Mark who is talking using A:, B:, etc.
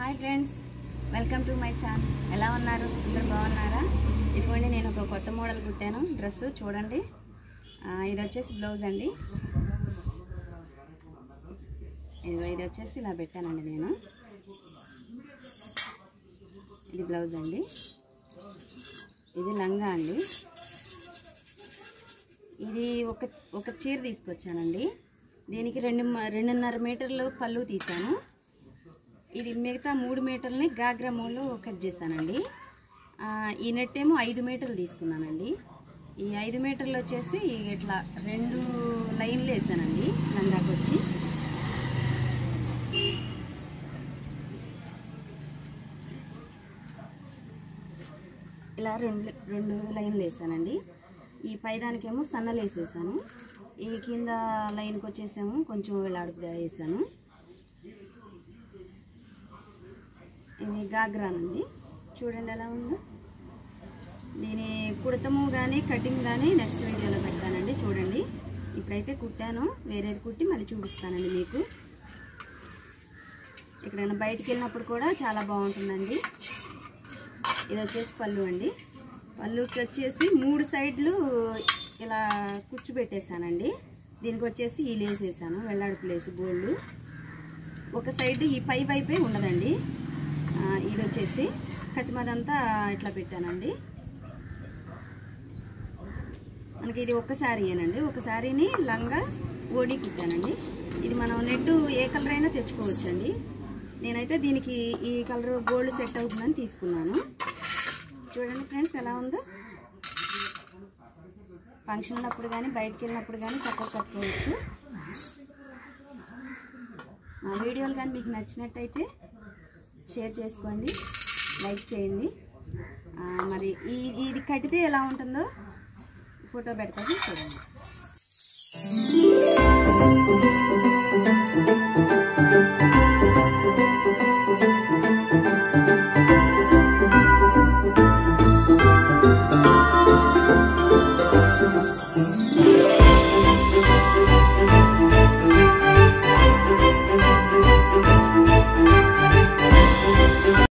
A: hi friends welcome to my channel ఎలా ఉన్నారు అందరు బాగున్నారా ఇదిగోండి నేను ఒక కొత్త మోడల్ కుట్టాను డ్రెస్ చూడండి ఆ, ఇది వచ్చేసి బ్లౌజ్ అండి ఇదిగో ఇది వచ్చేసి ఇలా పెట్టానండి నేను ఇది బ్లౌజ్ అండి ఇది లంగా అండి ఇది ఒక ఒక చీర తీసుకొచ్చానండి దీనికి రెండు మ- రెండున్నర మీటర్లు పళ్ళు తీసాను ఇది మిగతా మూడు మీటర్లని గాగ్రా మూలు కట్ చేశానండి ఆ, ఈ నెట్ ఏమో ఐదు మీటర్లు తీసుకున్నానండి ఈ ఐదు మీటర్లు వచ్చేసి ఇట్లా రెండు లైన్లు వేసానండి లంగాకి వచ్చి ఇలా రెండు రెండు లైన్లు వేసానండి ఈ పైదానికేమో సన్నలు వేసేసాను ఈ కింద లైన్కి వచ్చేసాము కొంచెం వేలాడుగా వేసాను ఇది గాగ్రానండి చూడండి ఎలా ఉందో దీని కుడతము కానీ కటింగ్ కానీ నెక్స్ట్ వీడియోలో పెడతానండి చూడండి ఇప్పుడైతే కుట్టాను వేరేది కుట్టి మళ్ళీ చూపిస్తానండి మీకు ఎక్కడైనా బయటికి వెళ్ళినప్పుడు కూడా చాలా బాగుంటుందండి ఇది వచ్చేసి పళ్ళు అండి పళ్ళుకి వచ్చేసి మూడు సైడ్లు ఇలా కుచ్చు పెట్టేశానండి దీనికి వచ్చేసి ఈ లేస్ వేసాను వెల్లాడుపు లేసు గోల్డ్ ఒక సైడ్ ఈ పై వైపే ఉండదండి ఆ, ఇది వచ్చేసి కతిమదంతా ఇట్లా పెట్టానండి మనకి ఇది ఒక్క శారీయేనండి ఒక శారీని లంగా ఓడి కుట్టానండి ఇది మనం నెట్ ఏ కలర్ అయినా తెచ్చుకోవచ్చండి నేనైతే దీనికి ఈ కలర్ గోల్డ్ సెట్ అవుతుందని తీసుకున్నాను చూడండి ఫ్రెండ్స్ ఎలా ఉందో ఫంక్షన్ అప్పుడు కానీ బయటకు వెళ్ళినప్పుడు కానీ చక్కగా కట్టుకోవచ్చు మా వీడియోలు కానీ మీకు నచ్చినట్టయితే షేర్ చేసుకోండి లైక్ చేయండి ఆ, మరి ఈ ఇది కట్టితే ఎలా ఉంటుందో ఫోటో పెడతాను చూడండి